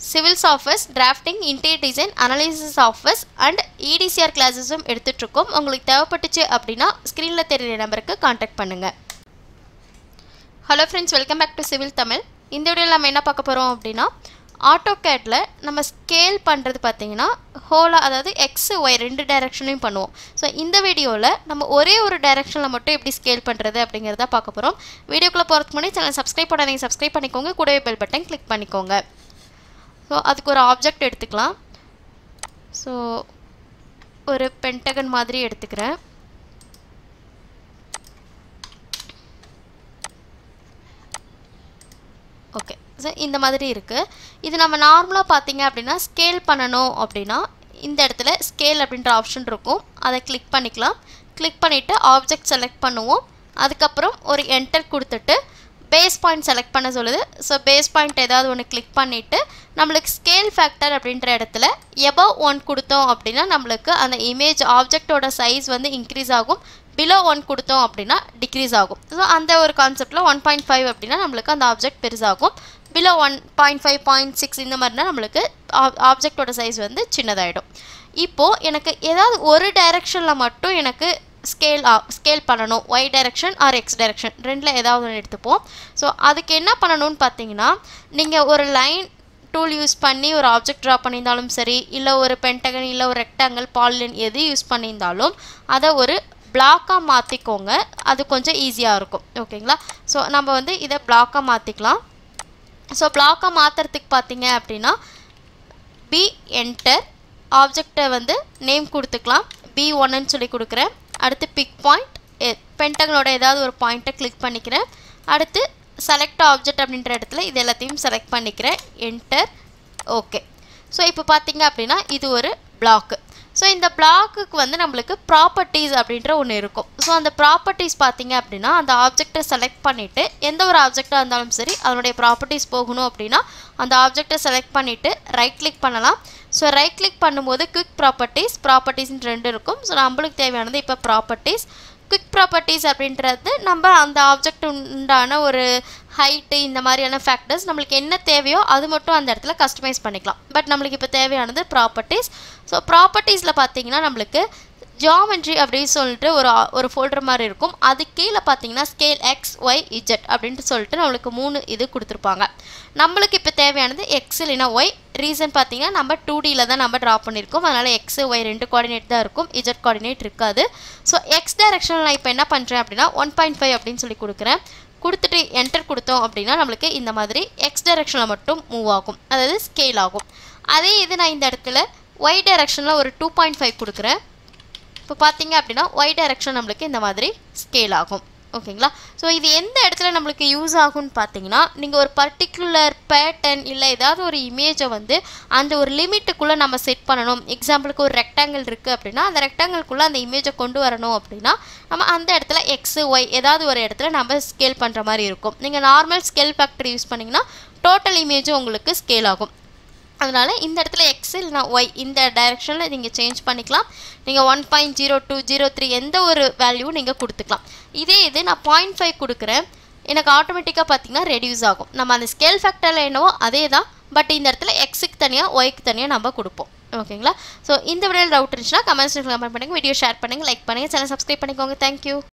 civils office drafting interior design analysis office and இடிசிஆர் கிளாஸஸும் எடுத்துட்ருக்கோம் உங்களுக்கு தேவைப்பட்டுச்சு அப்படின்னா ஸ்க்ரீனில் தெரியுற நம்பருக்கு காண்டாக்ட் பண்ணுங்கள் hello friends welcome back to civil Tamil இந்த வீடியோவில் நம்ம என்ன பார்க்க போகிறோம் அப்படின்னா ஆட்டோகேட்டில் நம்ம ஸ்கேல் பண்ணுறது பார்த்தீங்கன்னா ஹோலாக அதாவது எக்ஸ் ஒய் ரெண்டு டைரெக்ஷனையும் பண்ணுவோம் ஸோ இந்த வீடியோவில் நம்ம ஒரே ஒரு டைரெக்ஷனில் மட்டும் எப்படி ஸ்கேல் பண்ணுறது அப்படிங்கிறத பார்க்க போகிறோம் வீடியோக்குள்ளே போகிறதுக்கு முன்னாடி சேனல் சப்ஸ்கிரைப் பண்ணாதீங்க சப்ஸ்கிரைப் பண்ணிக்கோங்க கூடவே பெல் பட்டன் கிளிக் பண்ணிக்கோங்க ஸோ அதுக்கு ஒரு ஆப்ஜெக்ட் எடுத்துக்கலாம் ஸோ ஒரு பென்டகன் மாதிரி எடுத்துக்கிறேன் ஓகே ஸோ இந்த மாதிரி இருக்குது இது நம்ம நார்மலாக பார்த்தீங்க அப்படின்னா ஸ்கேல் பண்ணணும் அப்படின்னா இந்த இடத்துல ஸ்கேல் அப்படின்ற ஆப்ஷன் இருக்கும் அதை கிளிக் பண்ணிக்கலாம் கிளிக் பண்ணிவிட்டு ஆப்ஜெக்ட் செலக்ட் பண்ணுவோம் அதுக்கப்புறம் ஒரு என்டர் கொடுத்துட்டு பேஸ் பாயிண்ட் செலக்ட் பண்ண சொல்லுது ஸோ பேஸ் பாயிண்ட் ஏதாவது ஒன்று கிளிக் பண்ணிவிட்டு நம்மளுக்கு ஸ்கேல் ஃபேக்டர் அப்படின்ற இடத்துல எபவ் ஒன் கொடுத்தோம் அப்படின்னா நம்மளுக்கு அந்த இமேஜ் ஆப்ஜெக்டோட சைஸ் வந்து இன்க்ரீஸ் ஆகும் பிலோ ஒன் கொடுத்தோம் அப்படின்னா டிக்ரீஸ் ஆகும் ஸோ அந்த ஒரு கான்செப்டில் ஒன் பாயிண்ட் ஃபைவ் அப்படின்னா நம்மளுக்கு அந்த ஆப்ஜெக்ட் பெருசாகும் below one point five point six இந்த மாதிரினா நம்மளுக்கு ஆப்ஜெக்டோட சைஸ் வந்து சின்னதாகிடும் இப்போது எனக்கு ஏதாவது ஒரு டைரெக்ஷனில் மட்டும் எனக்கு ஸ்கேல் ஸ்கேல் பண்ணணும் Y direction or X direction ரெண்டில் ஏதாவது ஒன்று எடுத்துப்போம் ஸோ அதுக்கு என்ன பண்ணணும்னு பார்த்தீங்கன்னா நீங்கள் ஒரு லைன் டூல் யூஸ் பண்ணி ஒரு ஆப்ஜெக்ட் ட்ரா பண்ணியிருந்தாலும் சரி இல்லை ஒரு பென்டகன் இல்லை ஒரு ரெக்டாங்கிள் பாலின் எது யூஸ் பண்ணியிருந்தாலும் அதை ஒரு பிளாக்காக மாற்றிக்கோங்க அது கொஞ்சம் ஈஸியாக இருக்கும் ஓகேங்களா ஸோ நம்ம வந்து இதை பிளாக்காக மாற்றிக்கலாம் ஸோ பிளாக்காக மாற்றுறதுக்கு பார்த்தீங்க அப்படின்னா பி என்டர் ஆப்ஜெக்டை வந்து நேம் கொடுத்துக்கலாம் பி ஒன்னு சொல்லி கொடுக்குறேன் அடுத்து பிக் பாயிண்ட் பென்டகனோட ஏதாவது ஒரு பாயிண்ட்டை கிளிக் பண்ணிக்கிறேன் அடுத்து செலக்ட் ஆப்ஜெக்ட் அப்படின்ற இடத்துல இது எல்லாத்தையும் செலக்ட் பண்ணிக்கிறேன் என்டர் ஓகே ஸோ இப்போ பார்த்தீங்க அப்படின்னா இது ஒரு பிளாக்கு ஸோ இந்த பிளாக்குக்கு வந்து நம்மளுக்கு ப்ராப்பர்ட்டிஸ் அப்படின்ற ஒன்று இருக்கும் ஸோ அந்த ப்ராப்பர்ட்டிஸ் பார்த்தீங்க அப்படின்னா அந்த ஆப்ஜெக்டை செலக்ட் பண்ணிவிட்டு எந்த ஒரு ஆப்ஜெக்டாக இருந்தாலும் சரி அதனுடைய ப்ராப்பர்ட்டிஸ் போகணும் அப்படின்னா அந்த ஆப்ஜெக்டை செலக்ட் பண்ணிவிட்டு ரைட் கிளிக் பண்ணலாம் ஸோ ரைட் கிளிக் பண்ணும்போது குவிக் ப்ராப்பர்ட்டிஸ் ப்ராப்பர்ட்டிஸ்னு ரெண்டு இருக்கும் ஸோ நம்மளுக்கு தேவையானது இப்போ ப்ராப்பர்ட்டிஸ் குவிக் ப்ராப்பர்ட்டிஸ் அப்படின்றது நம்ம அந்த ஆப்ஜெக்ட் உண்டான ஒரு ஹைட்டு இந்த மாதிரியான ஃபேக்டர்ஸ் நம்மளுக்கு என்ன தேவையோ அது மட்டும் அந்த இடத்துல கஸ்டமைஸ் பண்ணிக்கலாம் பட் நம்மளுக்கு இப்போ தேவையானது ப்ராப்பர்ட்டிஸ் ஸோ ப்ராப்பர்ட்டிஸில் பார்த்தீங்கன்னா நம்மளுக்கு ஜாமெட்ரி அப்படின்னு சொல்லிட்டு ஒரு ஒரு ஃபோல்டர் மாதிரி இருக்கும் அது கீழே பார்த்தீங்கன்னா ஸ்கேல் எக்ஸ் ஒய் இஜெட் அப்படின்ட்டு சொல்லிட்டு நம்மளுக்கு மூணு இது கொடுத்துருப்பாங்க நம்மளுக்கு இப்போ தேவையானது எக்ஸ் இல்லைனா ஒய் ரீசன் பார்த்தீங்கன்னா நம்ம டூ டியில் தான் நம்ம ட்ரா பண்ணியிருக்கோம் அதனால் எக்ஸ் ஒய் ரெண்டு கோஆர்டினேட் தான் இருக்கும் இஜெட் கோஆர்டினேட் இருக்காது ஸோ எக்ஸ் டைரக்ஷனில் நான் இப்போ என்ன பண்ணுறேன் அப்படின்னா ஒன் பாயிண்ட் ஃபைவ் அப்படின்னு சொல்லி கொடுக்குறேன் கொடுத்துட்டு என்டர் கொடுத்தோம் அப்படின்னா நம்மளுக்கு இந்த மாதிரி எக்ஸ் டைரக்ஷனில் மட்டும் மூவ் ஆகும் அதாவது ஸ்கேல் ஆகும் அதே இது நான் இந்த இடத்துல ஒய் டைரக்ஷனில் ஒரு டூ பாயிண்ட் ஃபைவ் கொடுக்குறேன் இப்போ பார்த்தீங்க அப்படின்னா ஒய் டைரக்ஷன் நம்மளுக்கு இந்த மாதிரி ஸ்கேல் ஆகும் ஓகேங்களா ஸோ இது எந்த இடத்துல நம்மளுக்கு யூஸ் ஆகும்னு பார்த்தீங்கன்னா நீங்கள் ஒரு பர்டிகுலர் பேட்டர்ன் இல்லை ஏதாவது ஒரு இமேஜை வந்து அந்த ஒரு லிமிட்டுக்குள்ளே நம்ம செட் பண்ணணும் எக்ஸாம்பிளுக்கு ஒரு ரெக்டாங்கிள் இருக்குது அப்படின்னா அந்த ரெக்டாங்கிள்குள்ளே அந்த இமேஜை கொண்டு வரணும் அப்படின்னா நம்ம அந்த இடத்துல எக்ஸு ஒய் ஏதாவது ஒரு இடத்துல நம்ம ஸ்கேல் பண்ணுற மாதிரி இருக்கும் நீங்கள் நார்மல் ஸ்கேல் ஃபேக்டர் யூஸ் பண்ணிங்கன்னா டோட்டல் இமேஜும் உங்களுக்கு ஸ்கேல் ஆகும் அதனால் இந்த இடத்துல எக்ஸ் இல்லைனா ஒய் இந்த டைரெக்ஷனில் நீங்கள் சேஞ்ச் பண்ணிக்கலாம் நீங்கள் one point zero two zero three எந்த ஒரு வேல்யூவும் நீங்கள் கொடுத்துக்கலாம் இதே இது நான் பாயிண்ட் ஃபைவ் கொடுக்குறேன் எனக்கு ஆட்டோமேட்டிக்காக பார்த்தீங்கன்னா ரெடியூஸ் ஆகும் நம்ம அந்த ஸ்கேல் ஃபேக்டரில் என்னவோ அதே தான் பட் இந்த இடத்துல எக்ஸுக்கு தனியாக ஒய்க்கு தனியாக நம்ம கொடுப்போம் ஓகேங்களா ஸோ இந்த வீடியோவில் டவுட் இருந்துச்சுன்னா கமெண்ட்ஸில் கமெண்ட் பண்ணுங்கள் வீடியோ ஷேர் பண்ணுங்கள் லைக் பண்ணுங்கள் சேனல் சப்ஸ்கிரைப் பண்ணிக்கோங்க தேங்க்யூ